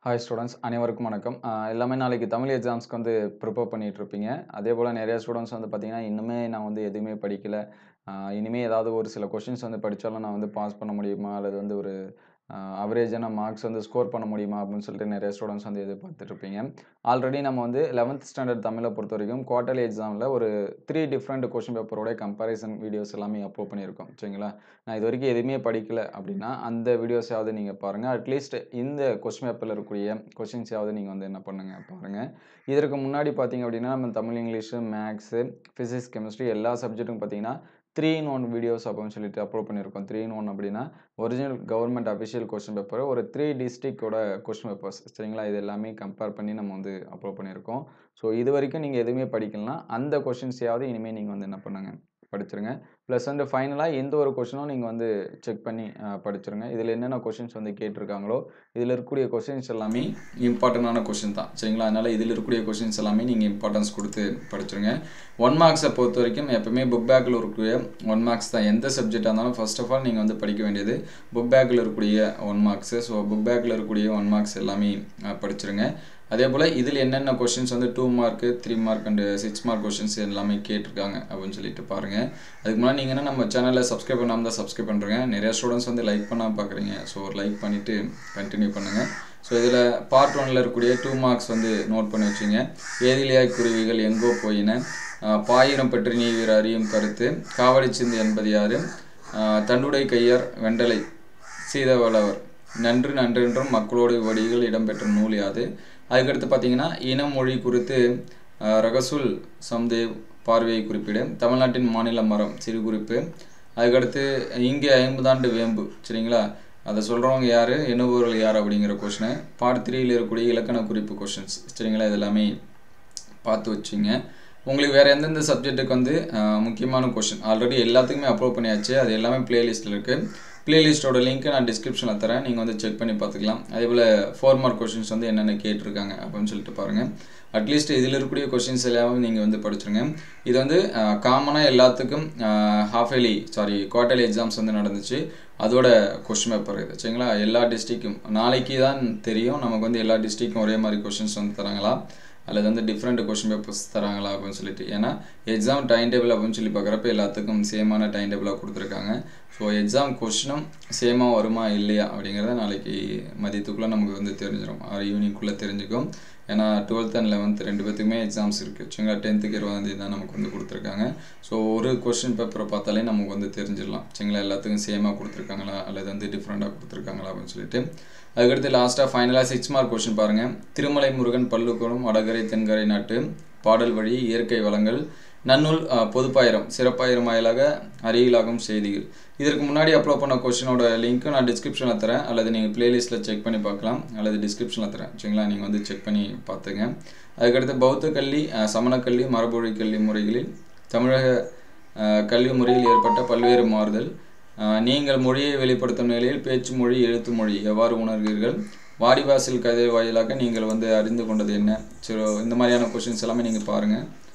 hi students அனைவருக்கும் வணக்கம் ஆஹ் எல்லாமே நாளைக்கு தமிழ் எக்ஸாம்ஸ்க்கு வந்து ப்ரிப்பேர் பண்ணிட்டு இருப்பீங்க அதே போல் நிறைய ஸ்டூடெண்ட்ஸ் வந்து பார்த்தீங்கன்னா இன்னுமே நான் வந்து எதுவுமே படிக்கல ஆஹ் இனிமே ஏதாவது ஒரு சில கொஷின்ஸ் வந்து படித்தாலும் நான் வந்து பாஸ் பண்ண முடியுமா அல்லது வந்து ஒரு அவரேஜான மார்க்ஸ் வந்து ஸ்கோர் பண்ண முடியுமா அப்படின்னு சொல்லிட்டு நிறைய ஸ்டூடெண்ட்ஸ் வந்து எதிர்பார்த்துட்டு இருப்பீங்க ஆல்ரெடி நம்ம வந்து லெவன்த் ஸ்டாண்டர்ட் தமிழை பொறுத்த வரைக்கும் குவார்டர்லி எக்ஸாமில் ஒரு த்ரீ டிஃப்ரெண்ட் கொஷின் பேப்பரோட கம்பேரிசன் வீடியோஸ் எல்லாமே அப்லோட் பண்ணியிருக்கோம் சரிங்களா நான் இது வரைக்கும் எதுவுமே படிக்கல அப்படின்னா அந்த வீடியோஸாவது நீங்கள் பாருங்கள் அட்லீஸ்ட் இந்த கொஸ்டின் பேப்பரில் இருக்கக்கூடிய கொஷின்ஸாவது நீங்கள் வந்து என்ன பண்ணுங்கள் பாருங்கள் இதற்கு முன்னாடி பார்த்தீங்க அப்படின்னா நம்ம Tamil English maths physics chemistry எல்லா சப்ஜெக்ட்டும் பார்த்தீங்கன்னா த்ரீ இன் ஒன் வீடியோஸ் அப்படின்னு சொல்லிட்டு அப்லோட் பண்ணியிருக்கோம் த்ரீ இன் ஒன் அப்படின்னா original government official question paper ஒரு த்ரீ டிஸ்ட்ரிக்டோட கொஸ்டின் பேப்பர்ஸ் சரிங்களா இது எல்லாமே கம்பேர் பண்ணி நம்ம வந்து அப்லோட் பண்ணியிருக்கோம் ஸோ இது வரைக்கும் நீங்கள் எதுவுமே படிக்கலனா அந்த கொஷின்ஸையாவது இனிமேல் நீங்கள் வந்து என்ன பண்ணுங்க படிச்சிருங்க ப்ளஸ் வந்து ஃபைனலாக எந்த ஒரு கொஷினும் நீங்கள் வந்து செக் பண்ணி அஹ், படிச்சிருங்க இதில் என்னென்ன கொஷின்ஸ் வந்து கேட்டிருக்காங்களோ இதில் இருக்கக்கூடிய கொஷின்ஸ் எல்லாமே இம்பார்ட்டண்டான கொஷின் தான் சரிங்களா அதனால் இதில் இருக்கக்கூடிய கொஷின்ஸ் எல்லாமே நீங்கள் இம்பார்ட்டன்ஸ் கொடுத்து படிச்சிருங்க ஒன் மார்க்ஸை பொறுத்த வரைக்கும் எப்பவுமே புக் பேக்கில் இருக்கக்கூடிய ஒன் மார்க்ஸ் தான் எந்த சப்ஜெக்டாக இருந்தாலும் ஃபர்ஸ்ட் ஆஃப் ஆல் நீங்கள் வந்து படிக்க வேண்டியது புக் பேக்கில் இருக்கக்கூடிய ஒன் மார்க்ஸு ஸோ புக் பேக்கில் இருக்கக்கூடிய ஒன் மார்க்ஸ் எல்லாமே அஹ், படிச்சிருங்க அதே போல் இதில் என்னென்ன கொஷின்ஸ் வந்து two mark three mark and six mark questions எல்லாமே கேட்டிருக்காங்க அப்படின்னு சொல்லிட்டு பாருங்கள் அதுக்கு முன்னாடி நீங்கள் என்ன நம்ம சேனலில் சப்ஸ்கிரைப் பண்ணாமல் தான் சப்ஸ்கிரைப் பண்ணுறேங்க நிறைய ஸ்டூடெண்ட்ஸ் வந்து லைக் பண்ணாமல் பார்க்குறீங்க ஸோ ஒரு லைக் பண்ணிவிட்டு கண்டினியூ பண்ணுங்கள் ஸோ இதில் பார்ட் ஒனில் இருக்கக்கூடிய டூ மார்க்ஸ் வந்து நோட் பண்ணி வச்சுங்க ஏதிலியாய் குருவிகள் எங்கோ போயின ஆஹ் பாயிரம் பற்றி நீ வீர அறியும் கருத்து காவடி சிந்து என்பது யாரு ஆஹ் தண்டுடை கையர் வெண்டலை சீதவளவர் நன்று நன்றென்றும் மக்களோடு வடிகள் இடம்பெற்ற நூல் யாது அதுக்கடுத்து பார்த்தீங்கன்னா இன மொழி குறித்து ஆஹ் ரகசுல் சம்தேவ் பார்வையை குறிப்பிடு தமிழ்நாட்டின் மாநில மரம் சிறு குறிப்பு அதுக்கடுத்து இங்கே ஐம்பதாண்டு வேம்பு சரிங்களா அதை சொல்கிறவங்க யார் எண்ணுபவர்கள் யார் அப்படிங்கிற கொஷினு பார்ட் த்ரீயில் இருக்கக்கூடிய இலக்கண குறிப்பு கொஷின்ஸ் சரிங்களா இது எல்லாமே பார்த்து வச்சுங்க உங்களுக்கு வேறு எந்தெந்த சப்ஜெக்ட்டுக்கு வந்து அஹ், முக்கியமான கொஷின் ஆல்ரெடி எல்லாத்துக்குமே அப்லோட் பண்ணியாச்சு அது எல்லாமே பிளேலிஸ்ட்டில் இருக்குது பிளேலிஸ்ட்டோட லிங்க்கை நான் டிஸ்கிரிப்ஷனில் தரேன் நீங்கள் வந்து செக் பண்ணி பார்த்துக்கலாம் அதே போல் ஃபோர் மார்க் கொஷின்ஸ் வந்து என்னென்ன கேட்டிருக்காங்க அப்படின்னு சொல்லிட்டு பாருங்கள் அட்லீஸ்ட் இதில் இருக்கக்கூடிய கொஷின்ஸ் எல்லாமே நீங்கள் வந்து படிச்சிருங்க இது வந்து காமனாக எல்லாத்துக்கும் half yearly sorry quarterly exams வந்து நடந்துச்சு அதோட கொஷின் பேப்பர் இது சரிங்களா எல்லா டிஸ்ட்ரிக்கும் நாளைக்கு தான் தெரியும் நமக்கு வந்து எல்லா டிஸ்ட்ரிக்கும் ஒரே மாதிரி கொஷின்ஸ் வந்து தராங்களா அல்லது வந்து டிஃப்ரெண்ட் கொஷின் பேப்பர்ஸ் தராங்களா அப்படின்னு சொல்லிட்டு ஏன்னா எக்ஸாம் டைம் டேபிள் அப்படின்னு சொல்லி பார்க்குறப்ப எல்லாத்துக்கும் சேமான டைம் டேபிளாக கொடுத்துருக்காங்க ஸோ எக்ஸாம் கொஷினும் சேமாக வருமா இல்லையா அப்படிங்கிறத நாளைக்கு மதியத்துக்குள்ளே நமக்கு வந்து தெரிஞ்சிடும் ஆறு ஈவினிங்குள்ளே தெரிஞ்சுக்கும் ஏன்னா டுவெல்த் அண்ட் லெவன்த் ரெண்டு பேத்துக்குமே எக்ஸாம்ஸ் இருக்குது சரிங்களா டென்த்துக்கு இருபதாந்தேதி தான் நமக்கு வந்து கொடுத்துருக்காங்க ஸோ ஒரு கொஷின் பேப்பரை பார்த்தாலே நமக்கு வந்து தெரிஞ்சிடலாம் சரிங்களா எல்லாத்துக்கும் சேமாக கொடுத்துருக்காங்களா அல்லது வந்து டிஃப்ரெண்ட்டாக கொடுத்துருக்காங்களா அப்படின்னு சொல்லிட்டு அதுக்கடுத்து லாஸ்ட்டாக ஃபைனலாக சிக்ஸ் மார்க் கொஷின் பாருங்கள் திருமலை முருகன் பல்லுக்குளம் வடகரை தென்கரை நாட்டு பாடல் வழி இயற்கை வளங்கள் நன்னூல் அஹ், பொதுப்பாயிரம் சிறப்பாயிரம் வாயிலாக அறியலாகும் செய்திகள் இதற்கு முன்னாடி அப்லோட் பண்ண கொஷினோட லிங்க்கு நான் டிஸ்கிரிப்ஷனில் தரேன் அல்லது நீங்கள் பிளேலிஸ்ட்டில் செக் பண்ணி பார்க்கலாம் அல்லது டிஸ்கிரிப்ஷனில் தரேன் சரிங்களா நீங்கள் வந்து செக் பண்ணி பார்த்துங்க அதுக்கடுத்து பௌத்த கல்வி அஹ், சமண கல்வி மரபொழி கல்வி முறைகளில் தமிழக அஹ், கல்வி முறையில் ஏற்பட்ட பல்வேறு மாறுதல் அஹ், நீங்கள் மொழியை வெளிப்படுத்தும் நிலையில் பேச்சு மொழி எழுத்து மொழி எவ்வாறு உணர்கிறீர்கள் வாடிவாசல் கதை வாயிலாக நீங்கள் வந்து அறிந்து கொண்டது என்ன சரி இந்த மாதிரியான கொஷின்ஸ் எல்லாமே நீங்கள் பாருங்கள்